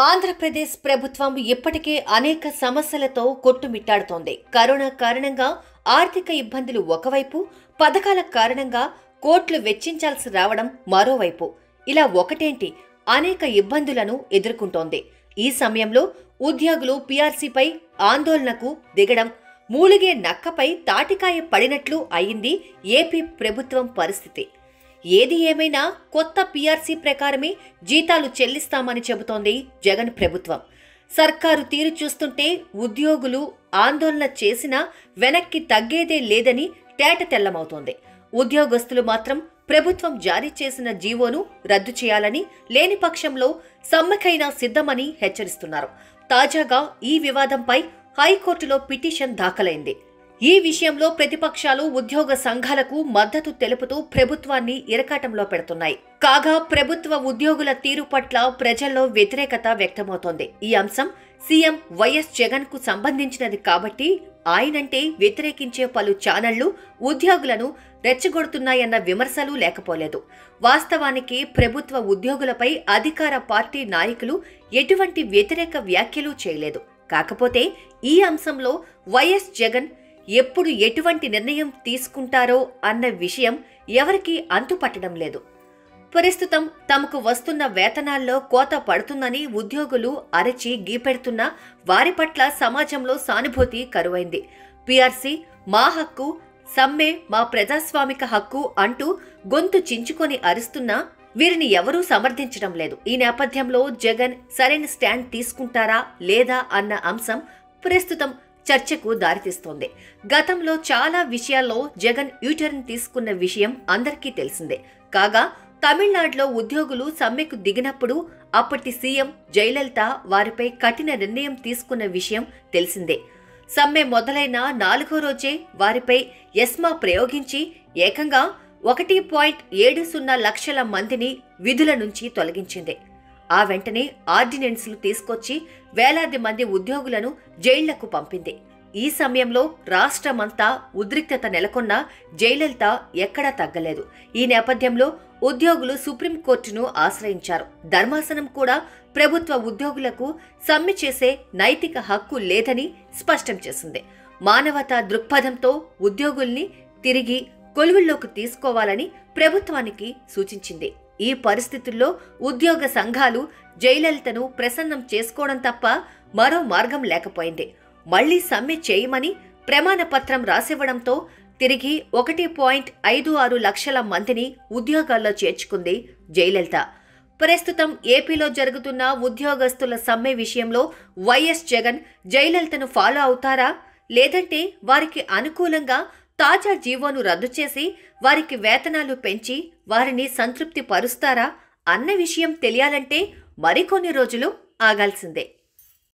ఆంధ్రప్రదేశ్ ప్రభుత్వం ఇప్పటికే అనేక సమస్యలతో కొట్టుమిట్టాడుతోంది కరోనా కారణంగా ఆర్థిక ఇబ్బందులు ఒకవైపు పథకాల కారణంగా కోట్లు వెచ్చించాల్సి రావడం మరోవైపు ఇలా ఒకటేంటి అనేక ఇబ్బందులను ఎదుర్కొంటోంది ఈ సమయంలో ఉద్యోగులు పీఆర్సీపై ఆందోళనకు దిగడం మూలిగే నక్కపై తాటికాయ పడినట్లు అయింది ఏపీ ప్రభుత్వం పరిస్థితి ఏది ఏమైనా కొత్త పీఆర్సీ ప్రకారమే జీతాలు చెల్లిస్తామని చెబుతోంది జగన్ ప్రభుత్వం సర్కారు తీరు చూస్తుంటే ఉద్యోగులు ఆందోళన చేసినా వెనక్కి తగ్గేదే లేదని తేట తెల్లమవుతోంది ఉద్యోగస్తులు మాత్రం ప్రభుత్వం జారీ చేసిన జీవోను రద్దు చేయాలని లేని పక్షంలో సమ్మెకైనా సిద్ధమని హెచ్చరిస్తున్నారు తాజాగా ఈ వివాదంపై హైకోర్టులో పిటిషన్ దాఖలైంది ఈ విషయంలో ప్రతిపక్షాలు ఉద్యోగ సంఘాలకు మద్దతు తెలుపుతూ ప్రభుత్వాన్ని ఇరకాటంలో పెడుతున్నాయి కాగా ప్రభుత్వ ఉద్యోగుల తీరు పట్ల ప్రజల్లో వ్యతిరేకత వ్యక్తమవుతోంది ఈ అంశం సీఎం వైఎస్ జగన్ కు సంబంధించినది కాబట్టి ఆయనంటే వ్యతిరేకించే పలు ఛానళ్లు ఉద్యోగులను రెచ్చగొడుతున్నాయన్న విమర్శలు లేకపోలేదు వాస్తవానికి ప్రభుత్వ ఉద్యోగులపై అధికార పార్టీ నాయకులు ఎటువంటి వ్యతిరేక వ్యాఖ్యలు చేయలేదు కాకపోతే ఈ అంశంలో వైఎస్ జగన్ ఎప్పుడు ఎటువంటి నిర్ణయం తీసుకుంటారో అన్న విషయం ఎవరికీ అంతుపట్టడం లేదు ప్రస్తుతం తమకు వస్తున్న వేతనాల్లో కోత పడుతుందని ఉద్యోగులు అరచి గీపెడుతున్నా వారి పట్ల సమాజంలో సానుభూతి కరువైంది పిఆర్సీ మా హక్కు సమ్మె మా ప్రజాస్వామిక హక్కు అంటూ గొంతు చించుకొని అరుస్తున్నా వీరిని ఎవరూ సమర్థించడం లేదు ఈ నేపథ్యంలో జగన్ సరైన స్టాండ్ తీసుకుంటారా లేదా అన్న అంశం ప్రస్తుతం చర్చకు దారితీస్తోంది గతంలో చాలా విషయాల్లో జగన్ యూటర్న్ తీసుకున్న విషయం అందరికీ తెలిసిందే కాగా తమిళనాడులో ఉద్యోగులు సమ్మెకు దిగినప్పుడు అప్పటి సీఎం జయలలిత వారిపై కఠిన నిర్ణయం తీసుకున్న విషయం తెలిసిందే సమ్మె మొదలైన నాలుగో రోజే వారిపై ఎస్మా ప్రయోగించి ఏకంగా ఒకటి పాయింట్ ఏడు సున్నా లక్షల మందిని విధుల నుంచి తొలగించింది ఆ వెంటనే ఆర్డినెన్స్లు తీసుకొచ్చి వేలాది మంది ఉద్యోగులను జైళ్లకు పంపింది ఈ సమయంలో రాష్ట్రమంతా ఉద్రిక్తత నెలకొన్న జయలలిత ఎక్కడా తగ్గలేదు ఈ నేపథ్యంలో ఉద్యోగులు సుప్రీంకోర్టును ఆశ్రయించారు ధర్మాసనం కూడా ప్రభుత్వ ఉద్యోగులకు సమ్మె చేసే నైతిక హక్కు లేదని స్పష్టం చేసింది మానవతా దృక్పథంతో ఉద్యోగుల్ని తిరిగి కొలువుల్లోకి తీసుకోవాలని ప్రభుత్వానికి సూచించింది ఈ పరిస్థితుల్లో ఉద్యోగ సంఘాలు జయలలితను ప్రసన్నం చేసుకోవడం తప్ప మరో మార్గం లేకపోయింది మళ్లీ సమ్మె చేయమని ప్రమాణ పత్రం రాసివ్వడంతో తిరిగి ఒకటి పాయింట్ ఐదు ఆరు లక్షల మందిని ఉద్యోగాల్లో చేర్చుకుంది జయలలిత ప్రస్తుతం ఏపీలో జరుగుతున్న ఉద్యోగస్తుల సమ్మె విషయంలో వైఎస్ జగన్ జయలలితను ఫాలో అవుతారా లేదంటే వారికి అనుకూలంగా తాజా జీవోను రద్దు చేసి వారికి వేతనాలు పెంచి వారిని సంతృప్తి పరుస్తారా అన్న విషయం తెలియాలంటే మరికొన్ని రోజులు ఆగాల్సిందే